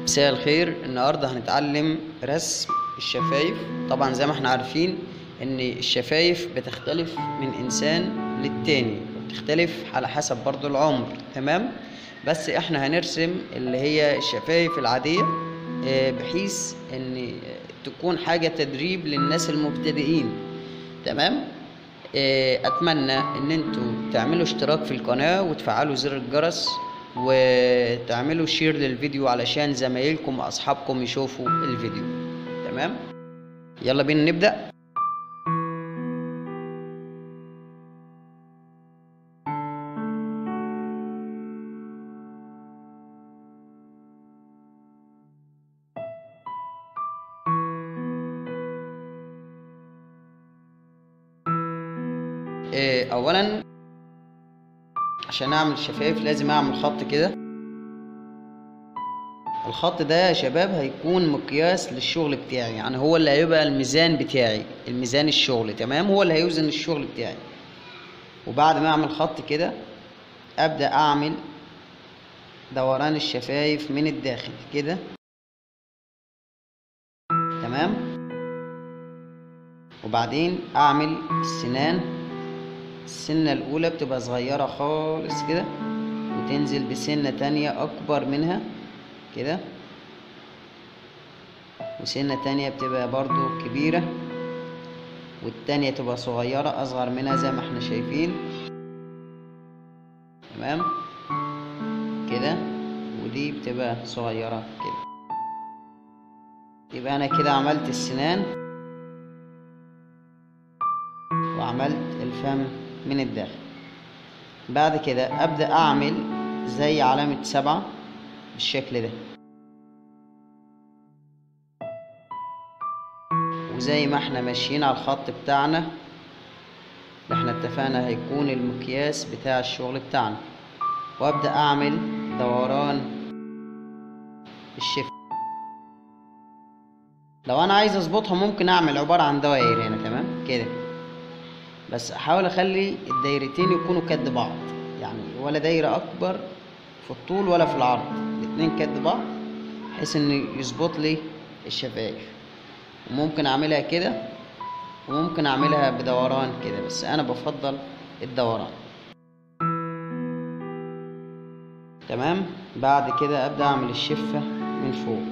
مساء الخير النهارده هنتعلم رسم الشفايف طبعا زي ما احنا عارفين ان الشفايف بتختلف من انسان للتاني بتختلف على حسب برضو العمر تمام بس احنا هنرسم اللي هي الشفايف العادية آه، بحيث ان تكون حاجة تدريب للناس المبتدئين تمام آه، اتمنى ان انتوا تعملوا اشتراك في القناة وتفعلوا زر الجرس وتعملوا شير للفيديو علشان زمايلكم واصحابكم يشوفوا الفيديو تمام يلا بينا نبدأ آه، اولا عشان اعمل شفايف لازم اعمل خط كده الخط ده يا شباب هيكون مقياس للشغل بتاعي يعني هو اللي هيبقى الميزان بتاعي الميزان الشغل تمام هو اللي هيوزن الشغل بتاعي وبعد ما اعمل خط كده ابدا اعمل دوران الشفايف من الداخل كده تمام وبعدين اعمل السنان السنة الأولى بتبقى صغيرة خالص كده وتنزل بسنة تانية أكبر منها كده وسنة تانية بتبقى برضو كبيرة والتانية تبقى صغيرة أصغر منها زي ما احنا شايفين تمام كده ودي بتبقى صغيرة كده يبقى أنا كده عملت السنان وعملت الفم من الداخل بعد كده ابدا اعمل زي علامه سبعة بالشكل ده وزي ما احنا ماشيين على الخط بتاعنا اللي احنا اتفقنا هيكون المقياس بتاع الشغل بتاعنا وابدا اعمل دوران الشفت لو انا عايز اظبطها ممكن اعمل عباره عن دوائر هنا تمام كده بس احاول اخلي الدايرتين يكونوا كد بعض يعني ولا دايرة اكبر في الطول ولا في العرض الاتنين كد بعض بحيث ان يظبط لي الشفايف وممكن اعملها كده وممكن اعملها بدوران كده بس انا بفضل الدوران تمام بعد كده ابدا اعمل الشفة من فوق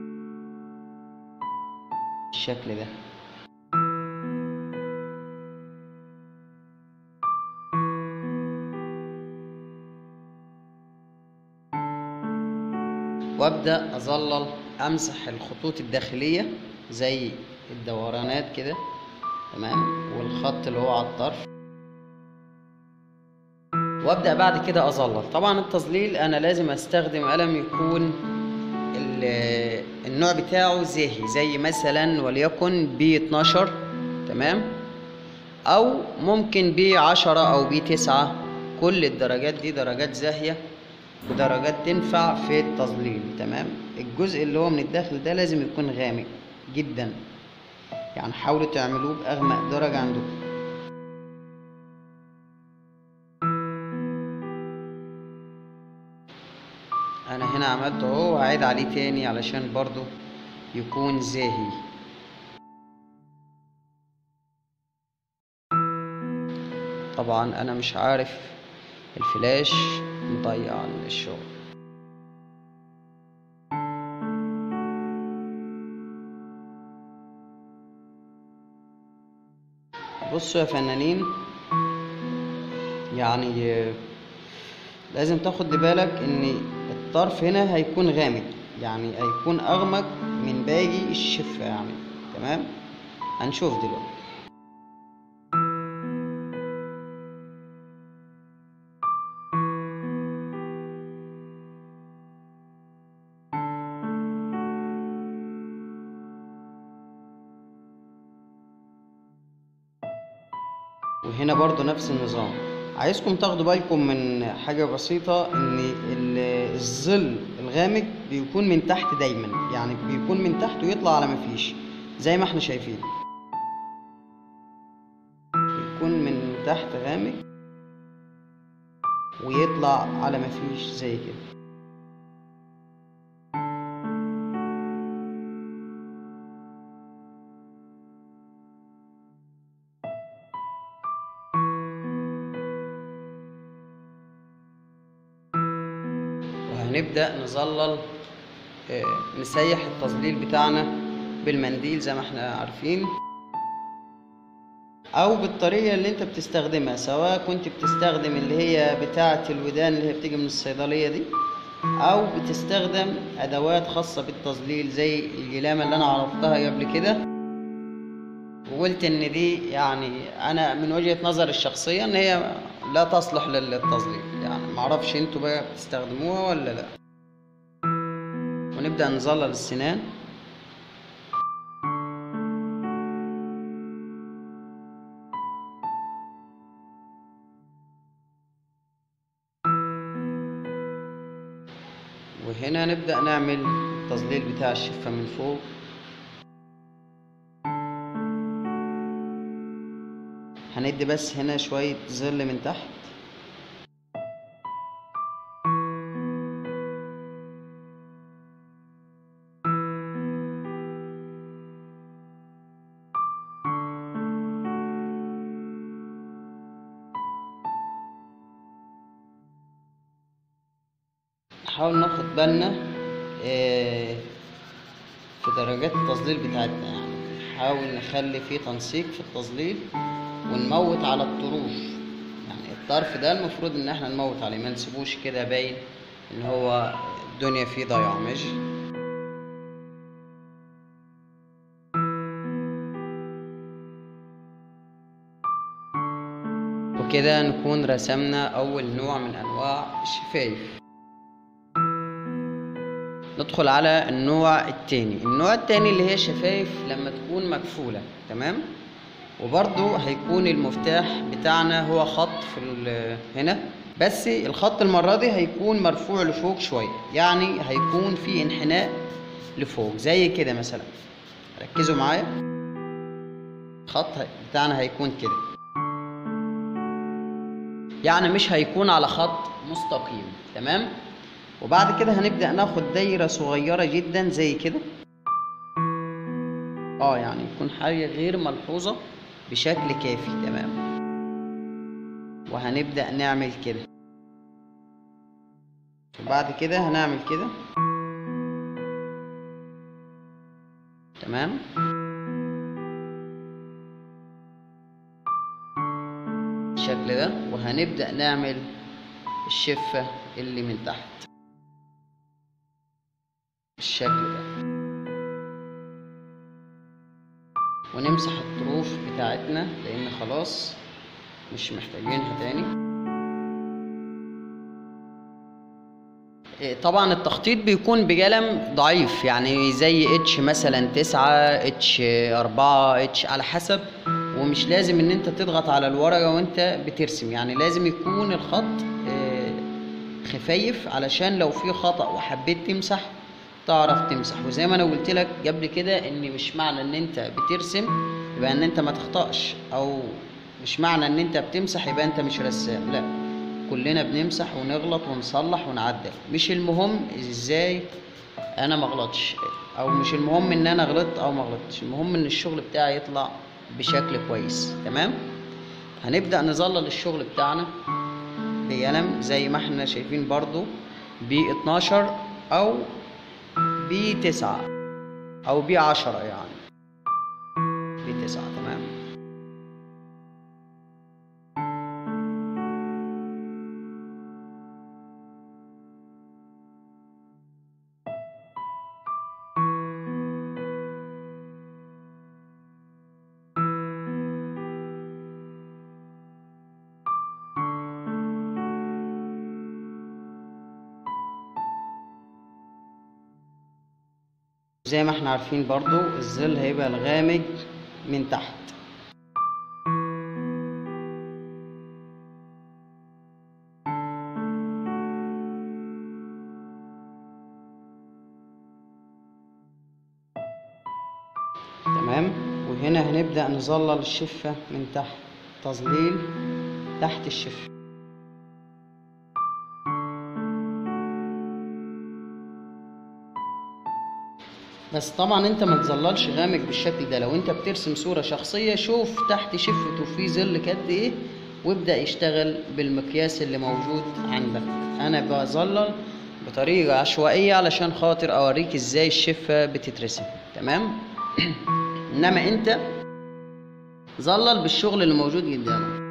بالشكل ده وابدا اظلل امسح الخطوط الداخليه زي الدورانات كده تمام والخط اللي هو على الطرف وابدا بعد كده اظلل طبعا التظليل انا لازم استخدم قلم يكون ال- النوع بتاعه زاهي زي مثلا وليكن بي 12 تمام او ممكن بي 10 او بي 9 كل الدرجات دي درجات زاهيه ودرجات تنفع في التظليل تمام الجزء اللي هو من الداخل ده لازم يكون غامق جدا يعني حاولوا تعملوه بأغمق درجة عندكم انا هنا عملته اهو وهعيد عليه تاني علشان برضو يكون زاهي طبعا انا مش عارف الفلاش مضيع عن الشغل بصوا يا فنانين يعني آه، لازم تاخد بالك ان الطرف هنا هيكون غامق يعني هيكون اغمق من باقي الشفة يعني تمام هنشوف دلوقتي وهنا برضو نفس النظام عايزكم تاخدوا بالكم من حاجة بسيطة ان ال- الظل الغامق بيكون من تحت دايما يعني بيكون من تحت ويطلع على مفيش زي ما احنا شايفين بيكون من تحت غامق ويطلع على مفيش زي كده وهنبدأ نظلل آه، نسيح التظليل بتاعنا بالمنديل زي ما احنا عارفين او بالطريقة اللي انت بتستخدمها سواء كنت بتستخدم اللي هي بتاعة الودان اللي هي بتيجي من الصيدلية دي او بتستخدم ادوات خاصة بالتظليل زي الجلامة اللي انا عرفتها قبل كده وقلت ان دي يعني انا من وجهة نظري الشخصية ان هي لا تصلح للتظليل يعني معرفش انتوا بقى بتستخدموها ولا لا ونبدأ نظلل السنان وهنا نبدأ نعمل التظليل بتاع الشفة من فوق هندي بس هنا شوية ظل من تحت نحاول ناخد بالنا آه، في درجات التظليل بتاعتنا يعني نحاول نخلي فيه تنسيق في التظليل ونموت على الطروف يعني الطرف ده المفروض ان احنا نموت عليه ما نسيبوش كده باين ان هو الدنيا فيه ضياع ماشي وكده نكون رسمنا اول نوع من انواع الشفايف ندخل على النوع التاني النوع التاني اللي هي شفايف لما تكون مكفولة تمام وبرضو هيكون المفتاح بتاعنا هو خط في ال- هنا بس الخط المرة دي هيكون مرفوع لفوق شوية يعني هيكون في انحناء لفوق زي كده مثلا ركزوا معايا الخط بتاعنا هيكون كده يعني مش هيكون على خط مستقيم تمام وبعد كده هنبدأ ناخد دايرة صغيرة جدا زي كده اه يعني يكون حاجة غير ملحوظة بشكل كافي تمام وهنبدأ نعمل كده وبعد كده هنعمل كده تمام بالشكل ده وهنبدأ نعمل الشفة اللي من تحت بالشكل ده ونمسح الطروف بتاعتنا لان خلاص مش محتاجينها تاني إيه، طبعا التخطيط بيكون بقلم ضعيف يعني زي اتش مثلا تسعة اتش اربعة اتش على حسب ومش لازم ان انت تضغط على الورقة وانت بترسم يعني لازم يكون الخط آه، خفيف علشان لو في خطأ وحبيت تمسح تعرف تمسح وزي ما انا قلت لك قبل كده ان مش معنى ان انت بترسم يبقى ان انت ما تخطأش او مش معنى ان انت بتمسح يبقى انت مش رسام لا كلنا بنمسح ونغلط ونصلح ونعدل مش المهم ازاي انا ما غلطش او مش المهم ان انا غلطت او ما غلطتش المهم ان الشغل بتاعي يطلع بشكل كويس تمام هنبدأ نظلل الشغل بتاعنا بقلم زي ما احنا شايفين برضو ب 12 او ب 9 او ب 10 يعني ب 9 تمام زي ما احنا عارفين برضو الظل هيبقى الغامق من تحت تمام وهنا هنبدأ نظلل الشفة من تحت تظليل تحت الشفة بس طبعا انت ما تظللش غامق بالشكل ده لو انت بترسم صورة شخصية شوف تحت شفته في ظل قد ايه وابدأ يشتغل بالمقياس اللي موجود عندك انا بظلل بطريقة عشوائية علشان خاطر اوريك ازاي الشفة بتترسم تمام انما انت ظلل بالشغل اللي موجود قدامك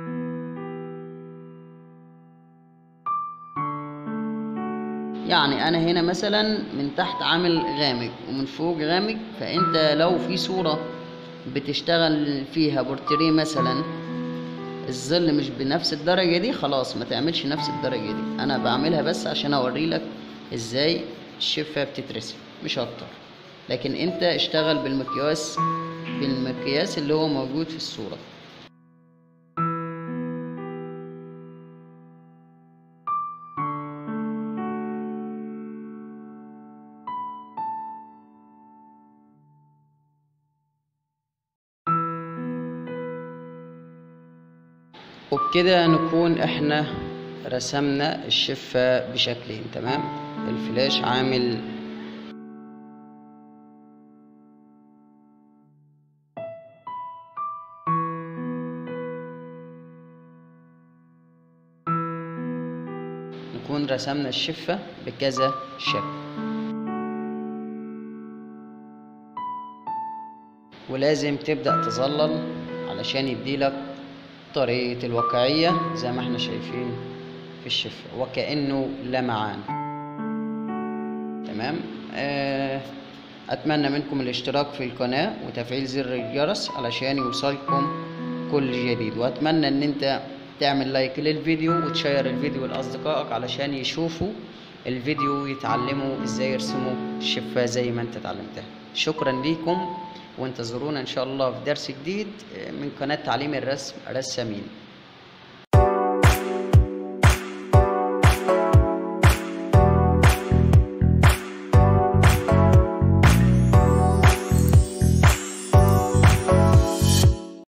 يعني انا هنا مثلا من تحت عامل غامق ومن فوق غامق فانت لو في صورة بتشتغل فيها بورتريه مثلا الظل مش بنفس الدرجة دي خلاص ما تعملش نفس الدرجة دي انا بعملها بس عشان اوري لك ازاي الشفة بتترسم مش اكتر لكن انت اشتغل بالمقياس بالمقياس اللي هو موجود في الصورة وبكده نكون احنا رسمنا الشفة بشكلين تمام الفلاش عامل نكون رسمنا الشفة بكذا شكل ولازم تبدأ تظلل علشان يديلك طريقة الواقعية زي ما احنا شايفين في الشفة وكأنه لمعان تمام آه أتمنى منكم الاشتراك في القناة وتفعيل زر الجرس علشان يوصلكم كل جديد وأتمنى إن أنت تعمل لايك للفيديو وتشير الفيديو لأصدقائك علشان يشوفوا الفيديو ويتعلموا ازاي يرسموا الشفة زي ما انت اتعلمتها شكرا ليكم وانتظرونا ان شاء الله في درس جديد من قناة تعليم الرسم رسامين